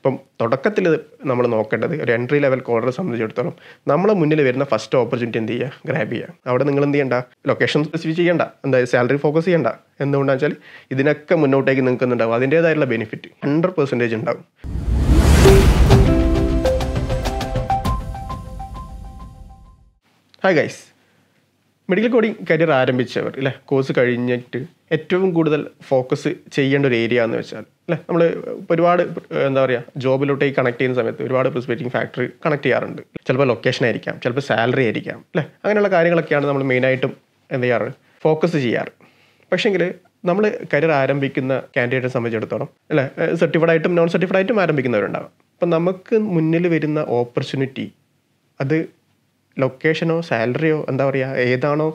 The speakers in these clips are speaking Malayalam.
അപ്പം തുടക്കത്തിൽ നമ്മൾ നോക്കേണ്ടത് ഒരു എൻട്രി ലെവൽ കോഡറെ സംബന്ധിച്ചിടത്തോളം നമ്മളെ മുന്നിൽ വരുന്ന ഫസ്റ്റ് ഓപ്പർച്യൂണിറ്റി എന്ത് ചെയ്യുക ഗ്രാബ് ചെയ്യുക അവിടെ നിങ്ങൾ എന്ത് ചെയ്യണ്ട ലൊക്കേഷൻ സ്പെസിഫിക് ചെയ്യണ്ട എന്തായാലും സാലറി ഫോക്കസ് ചെയ്യണ്ട എന്തുകൊണ്ടാണെന്ന് വെച്ചാൽ ഇതിനൊക്കെ മുന്നോട്ടേക്ക് നിൽക്കുന്നുണ്ടാവും അതിൻ്റേതായിട്ടുള്ള ബെനിഫിറ്റ് ഹൺഡ്രഡ് പെർസെൻറ്റേജ് ഉണ്ടാവും hi guys medical coding career ആരംഭിച്ചവർ അല്ലേ കോഴ്സ് കഴിഞ്ഞിട്ട് ഏറ്റവും കൂടുതൽ ഫോക്കസ് ചെയ്യേണ്ട ഒരു ഏരിയ എന്ന് വെച്ചാൽ അല്ലേ നമ്മൾ ഒരുപാട് എന്താ പറയുക ജോബിലോട്ടേക്ക് കണക്ട് ചെയ്യുന്ന സമയത്ത് ഒരുപാട് പ്രിസ്പെക്റ്റിംഗ് ഫാക്ടർ കണക്ട് ചെയ്യാറുണ്ട് ചിലപ്പോൾ ലൊക്കേഷൻ ആയിരിക്കാം ചിലപ്പോൾ സാലറി ആയിരിക്കാം അല്ലേ അങ്ങനെയുള്ള കാര്യങ്ങളൊക്കെയാണ് നമ്മൾ മെയിനായിട്ടും എന്ത് ചെയ്യാറ് ഫോക്കസ് ചെയ്യാറ് പക്ഷേങ്കിൽ നമ്മൾ കരിയർ ആരംഭിക്കുന്ന കാൻഡിഡേറ്റിനെ സംബന്ധിച്ചിടത്തോളം അല്ലേ സർട്ടിഫൈഡ് ആയിട്ടും നോൺ സർട്ടിഫൈഡ് ആയിട്ടും ആരംഭിക്കുന്നവരുണ്ടാവും അപ്പം നമുക്ക് മുന്നിൽ വരുന്ന ഓപ്പർച്യൂണിറ്റി അത് ലൊക്കേഷനോ സാലറിയോ എന്താ പറയുക ഏതാണോ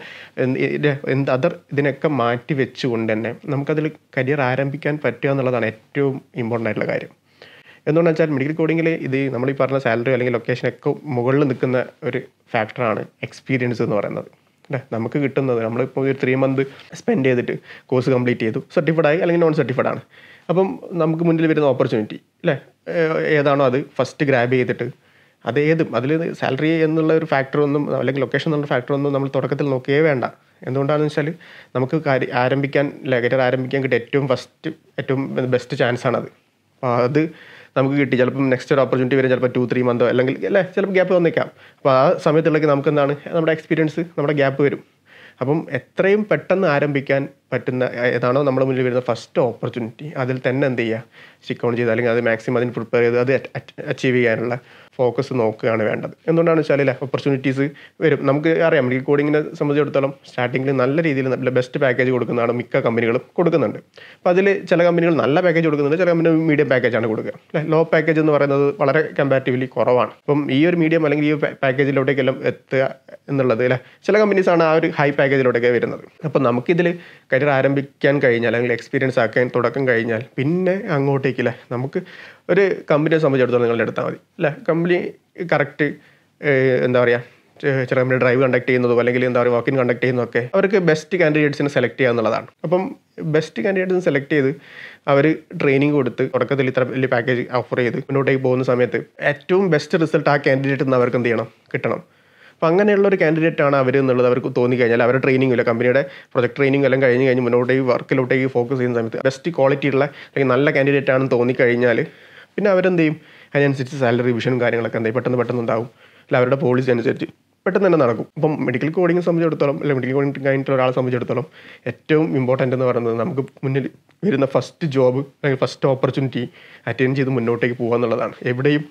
എന്ത് അതർ ഇതിനൊക്കെ മാറ്റി വെച്ചുകൊണ്ട് തന്നെ നമുക്കതിൽ കരിയർ ആരംഭിക്കാൻ പറ്റുക എന്നുള്ളതാണ് ഏറ്റവും ഇമ്പോർട്ടൻ്റ് ആയിട്ടുള്ള കാര്യം എന്തുകൊണ്ടെന്ന് വെച്ചാൽ മെഡിക്കൽ കോഡിങ്ങിൽ ഇത് നമ്മൾ ഈ പറഞ്ഞ സാലറി അല്ലെങ്കിൽ ലൊക്കേഷനൊക്കെ മുകളിൽ നിൽക്കുന്ന ഒരു ഫാക്ടറാണ് എക്സ്പീരിയൻസ് എന്ന് പറയുന്നത് അല്ലേ നമുക്ക് കിട്ടുന്നത് നമ്മളിപ്പോൾ ഒരു ത്രീ മന്ത് സ്പെൻഡ് ചെയ്തിട്ട് കോഴ്സ് കംപ്ലീറ്റ് ചെയ്തു സർട്ടിഫൈഡ് ആയി അല്ലെങ്കിൽ നോൺ സർട്ടിഫൈഡ് ആണ് അപ്പം നമുക്ക് മുന്നിൽ വരുന്ന ഓപ്പർച്യൂണിറ്റി അല്ലേ ഏതാണോ അത് ഫസ്റ്റ് ഗ്രാബ് ചെയ്തിട്ട് അതേതും അതിൽ സാലറി എന്നുള്ള ഒരു ഫാക്ടർ ഒന്നും അല്ലെങ്കിൽ ലൊക്കേഷൻ എന്നുള്ള ഫാക്ടർ ഒന്നും നമ്മൾ തുടക്കത്തിൽ നോക്കുകയേ വേണ്ട എന്തുകൊണ്ടാണെന്ന് വെച്ചാൽ നമുക്ക് കാര്യം ആരംഭിക്കാൻ കരിയർ ആരംഭിക്കാൻ കിട്ടിയ ഏറ്റവും ഫസ്റ്റ് ഏറ്റവും ബെസ്റ്റ് ചാൻസ് ആണത് അപ്പോൾ അത് നമുക്ക് കിട്ടി ചിലപ്പം നെക്സ്റ്റ് ഒരു ഓപ്പർച്യൂണിറ്റി വരും ചിലപ്പോൾ ടു ത്രീ മന്തോ അല്ലെങ്കിൽ അല്ലേ ചിലപ്പോൾ ഗ്യാപ്പ് വന്നേക്കാം അപ്പോൾ ആ സമയത്തുള്ളേക്ക് നമുക്ക് എന്താണ് നമ്മുടെ എക്സ്പീരിയൻസ് നമ്മുടെ ഗ്യാപ്പ് വരും അപ്പം എത്രയും പെട്ടെന്ന് ആരംഭിക്കാൻ പറ്റുന്ന ഏതാണോ നമ്മുടെ മുന്നിൽ വരുന്ന ഫസ്റ്റ് ഓപ്പർച്യൂണിറ്റി അതിൽ തന്നെ എന്ത് ചെയ്യുക സ്റ്റിക്ക് ഓൺ ചെയ്ത് അല്ലെങ്കിൽ അത് മാക്സിമം അതിന് പ്രിപ്പയർ ചെയ്ത് അത് അച്ചീവ് ചെയ്യാനുള്ള ഫോക്കസ് നോക്കുകയാണ് വേണ്ടത് എന്തുകൊണ്ടാണെന്ന് വെച്ചാൽ അല്ലേ ഓപ്പർച്യൂണിറ്റീസ് വരും നമുക്ക് അറിയാം ഈ കോഡിങ്ങിനെ സംബന്ധിച്ചിടത്തോളം സ്റ്റാർട്ടിങ്ങിൽ നല്ല രീതിയിൽ നല്ല ബെസ്റ്റ് പാക്കേജ് കൊടുക്കുന്നതാണ് മിക്ക കമ്പനികളും കൊടുക്കുന്നുണ്ട് അപ്പോൾ അതിൽ ചില കമ്പനികൾ നല്ല പാക്കേജ് കൊടുക്കുന്നുണ്ട് ചില കമ്പനി മീഡിയം പാക്കേജാണ് കൊടുക്കുക അല്ലേ ലോ പാക്കേജ് എന്ന് പറയുന്നത് വളരെ കമ്പാരിറ്റീവ്ലി കുറവാണ് അപ്പം ഈ ഒരു മീഡിയം അല്ലെങ്കിൽ ഈ പാക്കേജിലോട്ടേക്കെല്ലാം എത്തുക എന്നുള്ളത് അല്ലേ ചില കമ്പനീസാണ് ആ ഒരു ഹൈ പാക്കേജിലോട്ടൊക്കെ വരുന്നത് അപ്പം നമുക്കിതിൽ കരിയർ ആരംഭിക്കാൻ കഴിഞ്ഞാൽ അല്ലെങ്കിൽ എക്സ്പീരിയൻസ് ആക്കാൻ തുടക്കം കഴിഞ്ഞാൽ പിന്നെ അങ്ങോട്ടേക്കില്ലേ നമുക്ക് ഒരു കമ്പനിയെ സംബന്ധിച്ചിടത്തോളം നിങ്ങൾ എടുത്താൽ മതി അല്ലേ കമ്പനി കറക്റ്റ് എന്താ പറയുക ചില കമ്പനി ഡ്രൈവ് കണ്ടക്ട് ചെയ്യുന്നതോ അല്ലെങ്കിൽ എന്താ പറയുക വാക്കിൻ കണ്ടക്ട് ചെയ്യുന്നതൊക്കെ അവർക്ക് ബെസ്റ്റ് കാൻഡിഡേറ്റ്സിനെ സെലക്ട് ചെയ്യുക എന്നുള്ളതാണ് അപ്പം ബെസ്റ്റ് കാൻഡിഡേറ്റ്സിനെ സെലക്ട് ചെയ്ത് അവർ ട്രെയിനിങ് കൊടുത്ത് തുടക്കത്തിൽ ഇത്ര വലിയ പാക്കേജ് ഓഫർ ചെയ്ത് മുന്നോട്ടേക്ക് പോകുന്ന സമയത്ത് ഏറ്റവും ബെസ്റ്റ് റിസൾട്ട് ആ കാൻഡിഡേറ്റ് നിന്ന് അവർക്ക് എന്ത് ചെയ്യണം കിട്ടണം അപ്പോൾ അങ്ങനെയുള്ള ഒരു കാൻഡിഡേറ്റ് ആണ് അവർ എന്നുള്ളത് അവർക്ക് തോന്നിക്കഴിഞ്ഞാൽ അവരുടെ ട്രെയിനിങ് ഇല്ല കമ്പനിയുടെ പ്രൊജക്ട് ട്രെയിനിങ് എല്ലാം കഴിഞ്ഞ് കഴിഞ്ഞ് മുന്നോട്ടേക്ക് വർക്കിലോട്ടേക്ക് ഫോക്കസ് ചെയ്യുന്ന സമയത്ത് ബെസ്റ്റ് ക്വാളിറ്റി ഉള്ള അല്ലെങ്കിൽ നല്ല കാൻഡിഡേറ്റ് ആണെന്ന് തോന്നിക്കഴിഞ്ഞാൽ പിന്നെ അവരെന്ത് ചെയ്യും അതിനനുസരിച്ച് സാലറി റിവിഷനും കാര്യങ്ങളൊക്കെ എന്താ പെട്ടെന്ന് പെട്ടെന്ന് ഉണ്ടാവും അല്ല അവരുടെ പോളിസി അനുസരിച്ച് പെട്ടെന്ന് തന്നെ നടക്കും ഇപ്പം മെഡിക്കൽ കോഡിങ്ങിനെ സംബന്ധിച്ചിടത്തോളം അല്ലെങ്കിൽ മെഡിക്കൽ കോഡിങ് കഴിഞ്ഞിട്ടുള്ള ഒരാളെ സംബന്ധിച്ചിടത്തോളം ഏറ്റവും ഇമ്പോർട്ടൻ്റ് എന്ന് പറയുന്നത് നമുക്ക് മുന്നിൽ വരുന്ന ഫസ്റ്റ് ജോബ് അല്ലെങ്കിൽ ഫസ്റ്റ് ഓപ്പർച്യൂണിറ്റി അറ്റൻഡ് ചെയ്ത് മുന്നോട്ടേക്ക് പോകുക എന്നുള്ളതാണ് എവിടെയും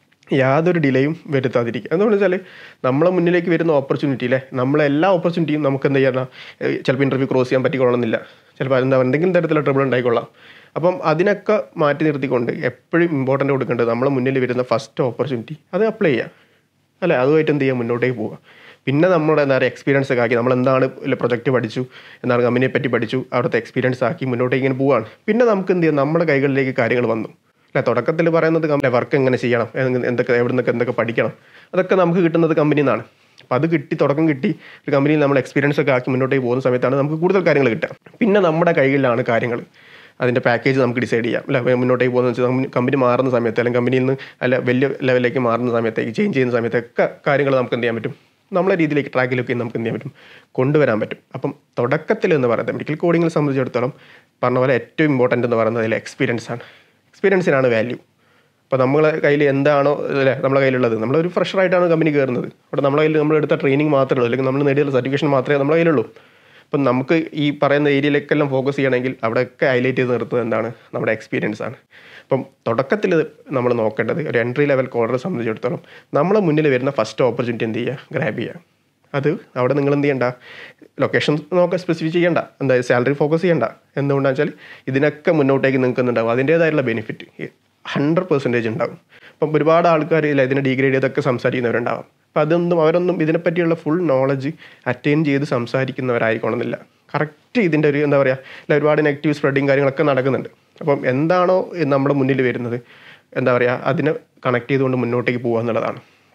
യാതൊരു ഡിലേയും വരുത്താതിരിക്കുക എന്താണെന്ന് വെച്ചാൽ നമ്മളെ മുന്നിലേക്ക് വരുന്ന ഓപ്പർച്യൂണിറ്റി അല്ലേ നമ്മളെ എല്ലാ ഓപ്പർച്യൂണിറ്റിയും നമുക്ക് എന്ത് ചെയ്യണം ചിലപ്പോൾ ഇൻ്റർവ്യൂ ക്രോസ് ചെയ്യാൻ പറ്റിക്കൊള്ളണമെന്നില്ല ചിലപ്പോൾ എന്താ എന്തെങ്കിലും തരത്തിലുള്ള ട്രബിൾ ഉണ്ടായിക്കൊള്ളാം അപ്പം അതിനൊക്കെ മാറ്റി നിർത്തിക്കൊണ്ട് എപ്പോഴും ഇമ്പോർട്ടൻ്റ് കൊടുക്കേണ്ടത് നമ്മളെ മുന്നിൽ വരുന്ന ഫസ്റ്റ് ഓപ്പർച്യൂണിറ്റി അത് അപ്ലൈ ചെയ്യുക അല്ലേ അതുമായിട്ട് എന്ത് ചെയ്യുക മുന്നോട്ടേക്ക് പോവുക പിന്നെ നമ്മുടെ എന്താ പറയുക എക്സ്പീരിയൻസ് ഒക്കെ ആക്കി നമ്മൾ എന്താണ് പ്രൊജക്റ്റ് പഠിച്ചു എന്താണ് കമ്പനിയെ പറ്റി പഠിച്ചു അവിടുത്തെ എക്സ്പീരിയൻസ് ആക്കി മുന്നോട്ടേക്ക് ഇങ്ങനെ പോവാണ് പിന്നെ നമുക്ക് എന്ത് ചെയ്യാം നമ്മുടെ കൈകളിലേക്ക് കാര്യങ്ങൾ വന്നു അല്ലെ തുടക്കത്തിൽ പറയുന്നത് വർക്ക് എങ്ങനെ ചെയ്യണം എന്തൊക്കെ എവിടെ നിന്നൊക്കെ എന്തൊക്കെ പഠിക്കണം അതൊക്കെ നമുക്ക് കിട്ടുന്നത് കമ്പനിയിൽ നിന്നാണ് അപ്പോൾ അത് കിട്ടി തുടക്കം കിട്ടി ഒരു കമ്പനിയിൽ നമ്മൾ എക്സ്പീരിയൻസ് ഒക്കെ ആക്കി മുന്നോട്ടേക്ക് പോകുന്ന സമയത്താണ് നമുക്ക് കൂടുതൽ കാര്യങ്ങൾ കിട്ടുക പിന്നെ നമ്മുടെ കൈകളിലാണ് കാര്യങ്ങൾ അതിൻ്റെ പാക്കേജ് നമുക്ക് ഡിസൈഡ് ചെയ്യാം അല്ല മുന്നോട്ടേക്ക് പോകുന്ന വെച്ചാൽ കമ്പനി മാറുന്ന സമയത്ത് അല്ലെങ്കിൽ കമ്പനിയിൽ നിന്ന് അല്ല വലിയ ലെവലിലേക്ക് മാറുന്ന സമയത്തേക്ക് ചേഞ്ച് ചെയ്യുന്ന സമയത്തൊക്കെ കാര്യങ്ങൾ നമുക്ക് എന്ത് ചെയ്യാൻ പറ്റും നമ്മളെ രീതിയിലേക്ക് ട്രാക്കിലൊക്കെ നമുക്ക് എന്ത് ചെയ്യാൻ പറ്റും കൊണ്ടുവരാൻ പറ്റും അപ്പം തുടക്കത്തിൽ എന്ന് പറയുന്നത് മെഡിക്കൽ കോഡിങ്ങിനെ സംബന്ധിച്ചിടത്തോളം പറഞ്ഞ പോലെ ഏറ്റവും ഇമ്പോർട്ടൻ്റ് എന്ന് പറയുന്നത് അതിൽ എക്സ്പീരിയൻസ് ആണ് എക്സ്പീരിയൻസിനാണ് വാല്യൂ അപ്പോൾ നമ്മളെ കയ്യിൽ എന്താണോ അല്ലേ നമ്മളെ കയ്യിലുള്ളത് നമ്മളൊരു ഫ്രഷറായിട്ടാണ് കമ്പനി കയറുന്നത് അവിടെ നമ്മളെ കയ്യിൽ നമ്മൾ എടുത്ത ട്രെയിനിങ് മാത്രമേ ഉള്ളൂ അല്ലെങ്കിൽ നമ്മൾ നേടിയ സർട്ടിഫിക്കേഷൻ മാത്രമേ നമ്മളെ കയ്യിലുള്ളൂ അപ്പം നമുക്ക് ഈ പറയുന്ന ഏരിയയിലേക്കെല്ലാം ഫോക്കസ് ചെയ്യണമെങ്കിൽ അവിടെയൊക്കെ ഹൈലൈറ്റ് ചെയ്ത് നിർത്തുന്നത് എന്താണ് നമ്മുടെ എക്സ്പീരിയൻസ് ആണ് അപ്പം തുടക്കത്തിൽ നമ്മൾ നോക്കേണ്ടത് ഒരു എൻട്രി ലെവൽ കോഡറെ സംബന്ധിച്ചിടത്തോളം നമ്മളെ മുന്നിൽ വരുന്ന ഫസ്റ്റ് ഓപ്പർച്യൂണിറ്റി എന്ത് ചെയ്യുക ഗ്രാബ് ചെയ്യുക അത് അവിടെ നിങ്ങൾ എന്ത് ചെയ്യണ്ട ലൊക്കേഷൻ നോക്കുക സ്പെസിഫിക് ചെയ്യണ്ട എന്താ സാലറി ഫോക്കസ് ചെയ്യണ്ട എന്തുകൊണ്ടാണെന്ന് വെച്ചാൽ ഇതിനൊക്കെ മുന്നോട്ടേക്ക് നിൽക്കുന്നുണ്ടാവും അതിൻ്റേതായിട്ടുള്ള ബെനിഫിറ്റ് ഹൺഡ്രഡ് പെർസെൻറ്റേജ് ഉണ്ടാകും അപ്പം ഒരുപാട് ആൾക്കാർ ഇല്ല ഇതിനെ ഡിഗ്രേഡ് ചെയ്തൊക്കെ സംസാരിക്കുന്നവരുണ്ടാവും അപ്പം അതൊന്നും അവരൊന്നും ഇതിനെപ്പറ്റിയുള്ള ഫുൾ നോളജ് അറ്റൈൻ ചെയ്ത് സംസാരിക്കുന്നവരായിരിക്കണമെന്നില്ല കറക്റ്റ് ഇതിൻ്റെ ഒരു എന്താ പറയുക അല്ല ഒരുപാട് നെഗറ്റീവ് സ്പ്രെഡിങ് കാര്യങ്ങളൊക്കെ നടക്കുന്നുണ്ട് അപ്പം എന്താണോ നമ്മുടെ മുന്നിൽ വരുന്നത് എന്താ പറയുക അതിനെ കണക്ട് ചെയ്തുകൊണ്ട് മുന്നോട്ടേക്ക് പോകുക എന്നുള്ളതാണ്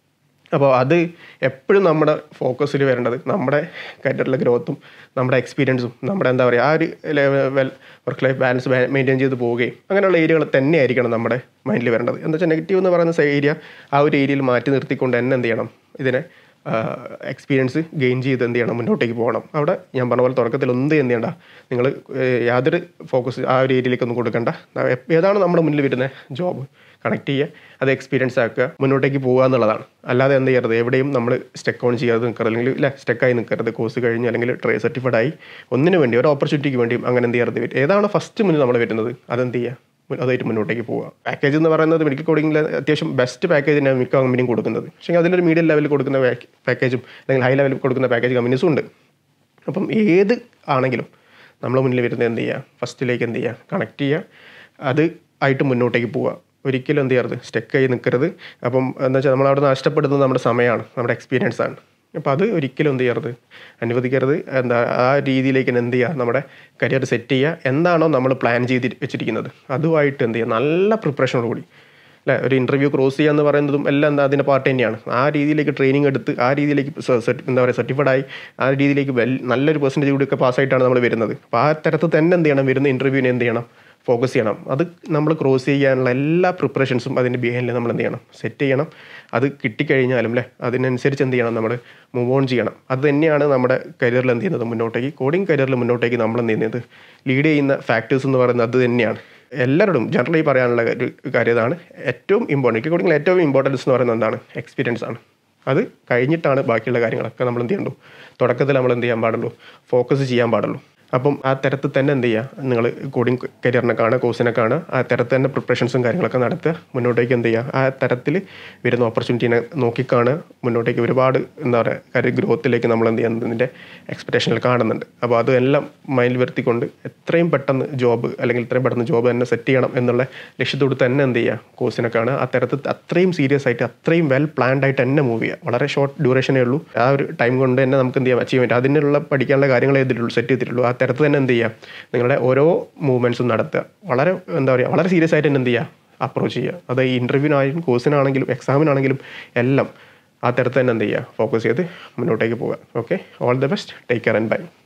അപ്പോൾ അത് എപ്പോഴും നമ്മുടെ ഫോക്കസിൽ വരേണ്ടത് നമ്മുടെ കരിയറിലെ ഗ്രോത്തും നമ്മുടെ എക്സ്പീരിയൻസും നമ്മുടെ എന്താ പറയുക ആ ഒരു level work life balance maintain ചെയ്ത് പോവുകയും അങ്ങനെയുള്ള ഏരിയകൾ തന്നെ ആയിരിക്കണം നമ്മുടെ മൈൻഡിൽ വരേണ്ടത് എന്താ വെച്ചാൽ നെഗറ്റീവ് എന്ന് പറയുന്ന ഏരിയ ആ ഒരു ഏരിയയിൽ മാറ്റി നിർത്തിക്കൊണ്ട് തന്നെ എന്ത് ചെയ്യണം ഇതിനെ എക്സ്പീരിയൻസ് ഗെയിൻ ചെയ്ത് എന്ത് ചെയ്യണം മുന്നോട്ടേക്ക് പോകണം അവിടെ ഞാൻ പറഞ്ഞ പോലെ തുടക്കത്തിൽ ഒന്നും എന്ത് ചെയ്യണ്ട നിങ്ങൾ യാതൊരു ഫോക്കസ് ആ ഒരു ഏരിയയിലേക്കൊന്നും കൊടുക്കണ്ട ഏതാണ് നമ്മുടെ മുന്നിൽ വരുന്ന ജോബ് കണക്ട് ചെയ്യുക അത് എക്സ്പീരിയൻസ് ആക്കുക മുന്നോട്ടേക്ക് പോകുക എന്നുള്ളതാണ് അല്ലാതെ എന്ത് ചെയ്യരുത് എവിടെയും നമ്മൾ സ്റ്റെക്ക് ഓൺ ചെയ്യാതെ നിൽക്കരുത് അല്ലെങ്കിൽ ഇല്ല സ്റ്റെക്കായി നിൽക്കരുത് കോഴ്സ് കഴിഞ്ഞ് അല്ലെങ്കിൽ ട്രേ സർട്ടിഫൈഡ് ആയി ഒന്നിനു വേണ്ടി ഒരു ഓപ്പർച്യൂണിറ്റിക്ക് വേണ്ടിയും അങ്ങനെ എന്ത് ചെയ്യരുത് ഏതാണ് ഫസ്റ്റ് മുന്നിൽ നമ്മൾ വരുന്നത് അതെന്ത് ചെയ്യുക അതായിട്ട് മുന്നോട്ടേക്ക് പോവുക പാക്കേജ് എന്ന് പറയുന്നത് മെഡിക്കൽ കോഡിങ്ങിൽ അത്യാവശ്യം ബെസ്റ്റ് പാക്കേജ് തന്നെയാണ് മിക്ക കമ്പനിയും കൊടുക്കുന്നത് പക്ഷേ അതിലൊരു മീഡിയം ലെവലിൽ കൊടുക്കുന്ന പാക്കേജും അല്ലെങ്കിൽ ഹൈ ലെവലിൽ കൊടുക്കുന്ന പാക്കേജ് കമ്പനീസും ഉണ്ട് അപ്പം ഏത് ആണെങ്കിലും നമ്മൾ മുന്നിൽ വരുന്നത് എന്ത് ചെയ്യുക ഫസ്റ്റിലേക്ക് എന്ത് ചെയ്യുക കണക്ട് ചെയ്യുക അത് ആയിട്ട് മുന്നോട്ടേക്ക് പോവുക ഒരിക്കലും എന്ത് ചെയ്യരുത് സ്റ്റെക്ക് ആയി നിൽക്കരുത് അപ്പം എന്താ വെച്ചാൽ നമ്മൾ അവിടെ നഷ്ടപ്പെടുന്നത് നമ്മുടെ സമയമാണ് നമ്മുടെ എക്സ്പീരിയൻസ് ആണ് അപ്പോൾ അത് ഒരിക്കലും എന്ത് ചെയ്യരുത് അനുവദിക്കരുത് എന്താ ആ രീതിയിലേക്ക് തന്നെ എന്ത് ചെയ്യുക നമ്മുടെ കരിയർ സെറ്റ് ചെയ്യുക എന്താണോ നമ്മൾ പ്ലാൻ ചെയ്ത് വെച്ചിരിക്കുന്നത് അതുമായിട്ട് എന്ത് ചെയ്യുക നല്ല പ്രിപ്പറേഷനോട് കൂടി അല്ലേ ഒരു ഇൻ്റർവ്യൂ ക്രോസ് ചെയ്യുക എന്ന് പറയുന്നതും എല്ലാം എന്താ അതിൻ്റെ പാർട്ട് തന്നെയാണ് ആ രീതിയിലേക്ക് ട്രെയിനിങ് എടുത്ത് ആ രീതിയിലേക്ക് എന്താ പറയുക സർട്ടിഫൈഡ് ആയി ആ രീതിയിലേക്ക് വെൽ നല്ലൊരു പെർസെൻറ്റേജ് കൂടി ഒക്കെ പാസ്സായിട്ടാണ് നമ്മൾ വരുന്നത് അപ്പോൾ ആ തരത്തിൽ തന്നെ എന്ത് ചെയ്യണം വരുന്ന ഇൻ്റർവ്യൂവിനെ എന്ത് ചെയ്യണം ഫോക്കസ് ചെയ്യണം അത് നമ്മൾ ക്രോസ് ചെയ്യാനുള്ള എല്ലാ പ്രിപ്പറേഷൻസും അതിൻ്റെ ബിഹൈൻഡിൽ നമ്മൾ എന്ത് ചെയ്യണം സെറ്റ് ചെയ്യണം അത് കിട്ടിക്കഴിഞ്ഞാലും അല്ലേ അതിനനുസരിച്ച് എന്ത് ചെയ്യണം നമ്മൾ മൂവ് ഓൺ ചെയ്യണം അത് തന്നെയാണ് നമ്മുടെ കരിയറിൽ എന്ത് ചെയ്യുന്നത് മുന്നോട്ടേക്ക് കോഡിങ് കരിയറിൽ മുന്നോട്ടേക്ക് നമ്മൾ എന്ത് ചെയ്യുന്നത് ലീഡ് ചെയ്യുന്ന ഫാക്ടേഴ്സ് എന്ന് പറയുന്നത് അത് തന്നെയാണ് എല്ലാവരോടും ജനറലി പറയാനുള്ള ഒരു കാര്യം ഇതാണ് ഏറ്റവും ഇമ്പോർട്ടൻറ്റ് കോഡിങ്ങിൽ ഏറ്റവും ഇമ്പോർട്ടൻസ് എന്ന് പറയുന്നത് എന്താണ് എക്സ്പീരിയൻസ് ആണ് അത് കഴിഞ്ഞിട്ടാണ് ബാക്കിയുള്ള കാര്യങ്ങളൊക്കെ നമ്മൾ എന്ത് ചെയ്യണ്ടു തുടക്കത്തിൽ നമ്മൾ എന്ത് ചെയ്യാൻ പാടുള്ളൂ ഫോക്കസ് ചെയ്യാൻ പാടുള്ളൂ അപ്പം ആ തരത്തിൽ തന്നെ എന്ത് ചെയ്യുക നിങ്ങൾ കോഡിങ് കരിയറിനെ കാണുക കോഴ്സിനെ കാണുക ആ തരത്തിൽ തന്നെ പ്രിപ്പറേഷൻസും കാര്യങ്ങളൊക്കെ നടത്തുക മുന്നോട്ടേക്ക് എന്ത് ചെയ്യുക ആ തരത്തിൽ വരുന്ന ഓപ്പർച്യൂണിറ്റീനെ നോക്കിക്കാണുക മുന്നോട്ടേക്ക് ഒരുപാട് എന്താ പറയുക കരിയർ ഗ്രോത്തിലേക്ക് നമ്മൾ എന്ത് ചെയ്യുന്നതിൻ്റെ എക്സ്പെക്ടേഷനിൽ കാണുന്നുണ്ട് അപ്പോൾ അതെല്ലാം മൈൻഡിൽ വരുത്തിക്കൊണ്ട് എത്രയും പെട്ടെന്ന് ജോബ് അല്ലെങ്കിൽ ഇത്രയും പെട്ടെന്ന് ജോബ് തന്നെ സെറ്റ് ചെയ്യണം എന്നുള്ള ലക്ഷ്യത്തോട് തന്നെ എന്ത് ചെയ്യുക കോഴ്സിനെ കാണുക ആ തരത്തിൽ അത്രയും സീരിയസ് ആയിട്ട് അത്രയും വെൽ പ്ലാൻഡ് ആയിട്ട് തന്നെ മൂവ് ചെയ്യുക വളരെ ഷോർട്ട് ഡ്യൂറേഷനേ ഉള്ളൂ ആ ഒരു ടൈം കൊണ്ട് തന്നെ നമുക്ക് എന്ത് ചെയ്യാം അച്ചീവ് പറ്റും അതിനുള്ള പഠിക്കാനുള്ള കാര്യങ്ങൾ ചെയ്തിട്ടുള്ളൂ സെറ്റ് ചെയ്തിട്ടുള്ളൂ ആ തരത്തിൽ തന്നെ എന്ത് ചെയ്യുക നിങ്ങളുടെ ഓരോ മൂവ്മെൻറ്റ്സും നടത്തുക വളരെ എന്താ പറയുക വളരെ സീരിയസ് ആയിട്ട് തന്നെ എന്ത് ചെയ്യുക അപ്രോച്ച് ചെയ്യുക അത് ഈ ഇൻ്റർവ്യൂവിനായാലും കോഴ്സിനാണെങ്കിലും എക്സാമിനാണെങ്കിലും എല്ലാം ആ തരത്തിൽ തന്നെ എന്ത് ചെയ്യുക ഫോക്കസ് ചെയ്ത് മുന്നോട്ടേക്ക് പോവുക okay all the best take care and by